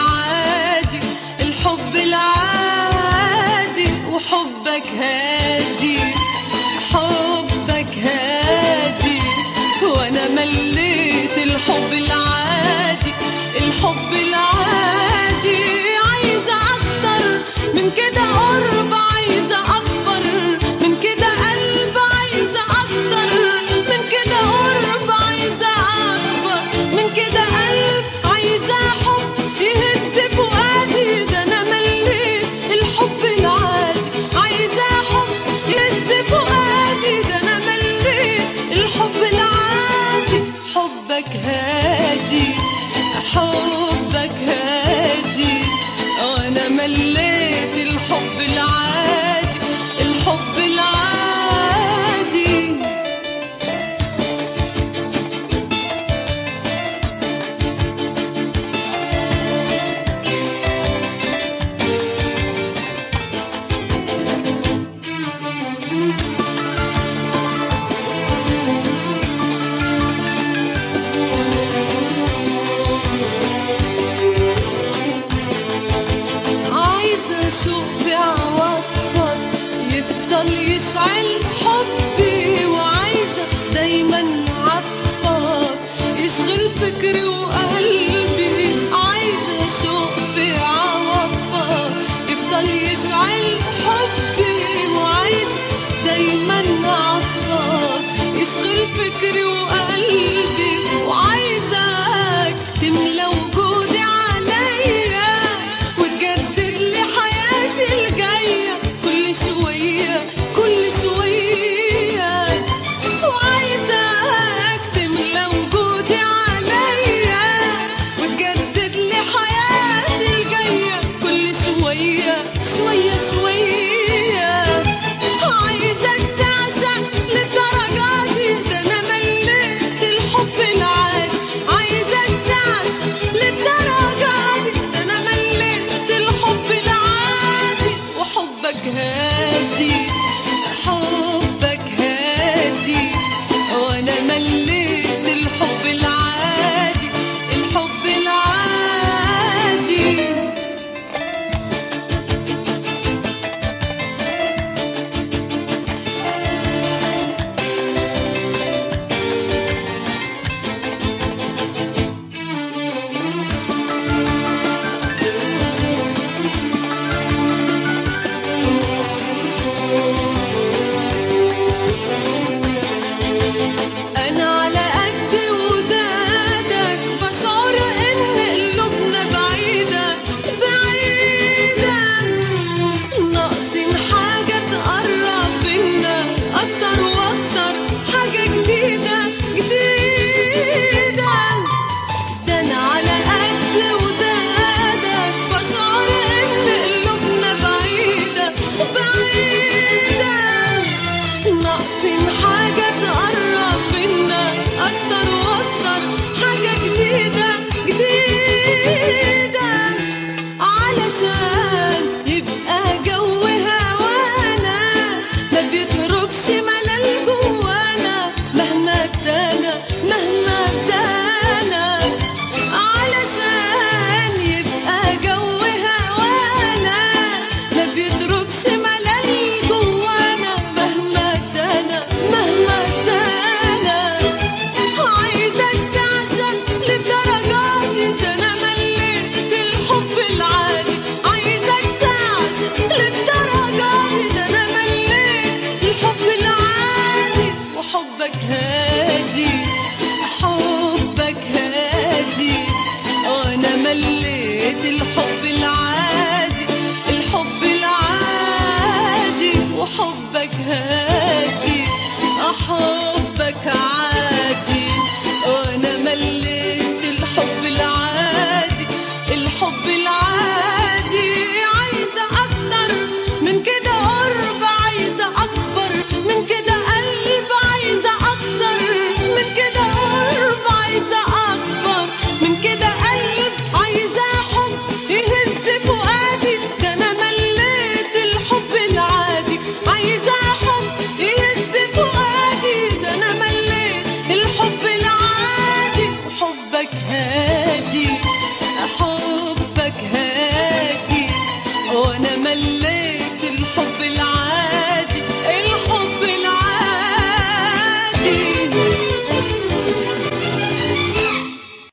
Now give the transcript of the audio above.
العادي الحب العادي وحبك هادي حبك هادي وانا مليت الحب العادي الحب العادي عايزة اكتر من كده قرب عايزة اكبر من كده قلب عايزة اكتر من كده قرب عايزة اكبر من كده قلب عايزة حب يهز فؤادي ده انا مليت الحب العادي عايزة حب يهز فؤادي ده انا مليت الحب العادي حبك هادي حبك هادي انا مليت الحب العادي الحب العادي عايزة أشوف في عواطفك يفضل يشعل حبي وعايزة دايما عطفك يشغل فكري وقلبي عايزة أشوف في عواطفك يفضل يشعل حبي وعايزة دايما عطفك يشغل فكري وقلبي وعايزك تملى وجودي عليا وتجدد لي حياتي الجاية كل شوية كل شوية وعايزك تملى وجودي عليا وتجدد لي حياتي الجاية كل شوية شوية شوية عايزك تعشق للدرجة دي ده أنا مليت الحب العادي عايزك تعشق للدرجة دي ده أنا مليت الحب العادي وحبك هادي حبك هادي وأنا مليت الحب العادي الحب العادي أنا على قد ودادك بشعر إن قلوبنا بعيدة بعيدة ناقصين حاجة تقرب بينا أكتر وأكتر حاجة جديدة جديدة ده أنا على قد ودادك بشعر إن قلوبنا بعيدة بعيدة ناقصين حاجة تقرب بينا أكتر وأكتر حاجة جديدة جديدة علشان يبقى جو هوانا ما بيتركش ملل جوانا مهما ادانا مهما ادانا علشان يبقى جو هوانا ما بيتركش ملل جوانا مهما ادانا مهما ادانا عايزك تعشق للدرجة دي ده انا مليت الحب العادي عايزك تعشق للدرجة دي ده انا مليت الحب العادي وحبك هادي حبك هادي وانا مليت الحب العادي الحب العادي وحبك هادي حبك عادي وانا مليت الحب العادي الحب العادي عايزة اكتر من كده قرب عايزة اكبر من كده قلب عايزة اكتر من كده قرب عايزة اكبر من كده قلب عايزة حب يهز فؤادي ده انا مليت الحب العادي عايزة حب يهز فؤادي ده انا مليت الحب العادي حبك هادي